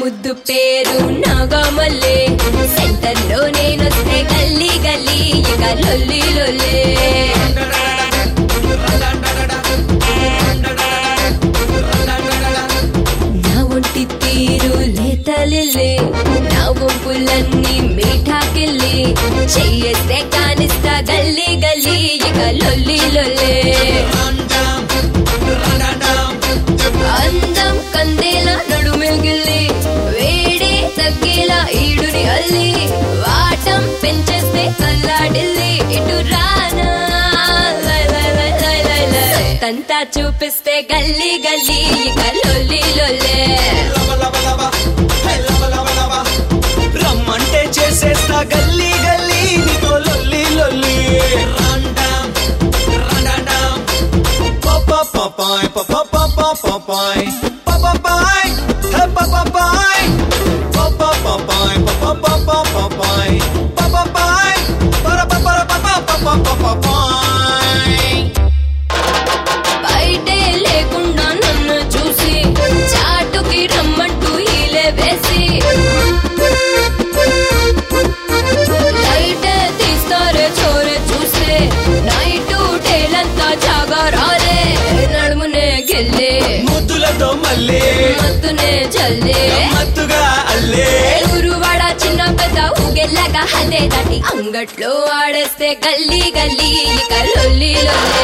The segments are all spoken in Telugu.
ముద్దు పేరు నాగమల్లే సెంటర్ లో నేనొస్తే గల్లీ గల్లీ ఇక లొల్లి లొల్లే నా ఒంటి తీరు లేతలిల్లే నా వంపులన్నీ మీఠాకిల్లి చెయ్యేస్తే కానిస్తా గల్లీ గల్లీ ఇక లొల్లి లొల్లే అందం కందేలా నడుమెగిల్లి వేడి తగ్గేలా ఈడుని అల్లి వాటం పెంచేస్తే అల్లాడిల్లి ఇటు రానా లై లై లై లై లై లై. తంతా చూపిస్తే గల్లీ గల్లీ ఇక లొల్లి లొల్లే రమ్మంటే చేసేస్తా గల్లీ గల్లీ నీతో లొల్లి లొల్లి పాపాయ్ పాపాయ్ పాపాయ్ పాపాయ్ పాపాయ్ పాపాయ్ పాపాయ్ పర పర పాపాయ్ బయటే లేకుండా నన్ను చూసి చాటుకి రమ్మంటూ ఈలే వేసి లైటే తీస్తారే చోరే చూసే నైటు టేలంతా జాగారాలే నడుమునే గెల్లే ముద్దులతో మళ్ళీ మత్తునే జల్లే మత్తుగా అల్లే ఊరువాడ చిన్న పెద్ద ఊగెల్లాగా హదే దాటి అంగట్లో ఆడేస్తే గల్లీ గల్లీ ఇక లొల్లి లొల్లే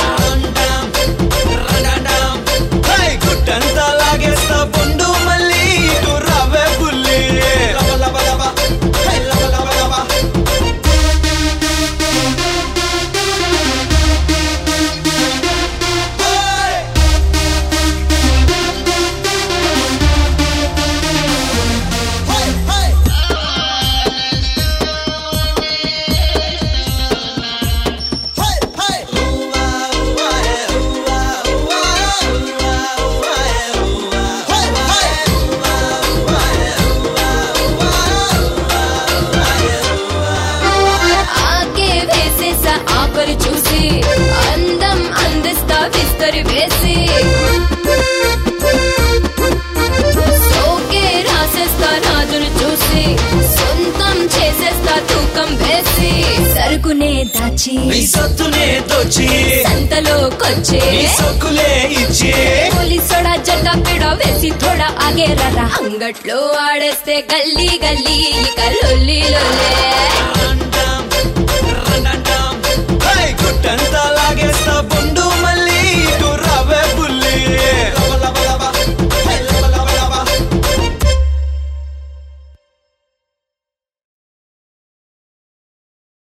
హై గుట్టంతా లాగేస్తా బొండు మళ్ళీ ఇటు రవ్వే బుల్లి హై లవ లవ లవ. హై! హై, హై! హై, హై! ఊవా, ఊవా, ఏ, ఊవా, ఊవా, ఊవా, ఊవా, ఏ, ఊవా, హై, హై! ఊవా, ఊవా, ఏ, ఊవా, ఊవా, ఊవా, ఊవా, ఏ, ఊవా. ఆకే వేసేసా ఆకలి చూసి అందం అందిస్తా విస్తరి వేసి సోకే రాసేస్తా రాజును చూసి సొంతం చేసేస్తా తూకం వేసి సరుకునే దాచి నీ సత్తునే దోచి సంతలోకొచ్చే నీ సొక్కులే ఇచ్చి పోలీసోడా జట్ట పిడ వేసి తోడా ఆగే రరా అంగట్లో ఆడేస్తే గల్లీ గల్లీ ఇక లొల్లి లొల్లే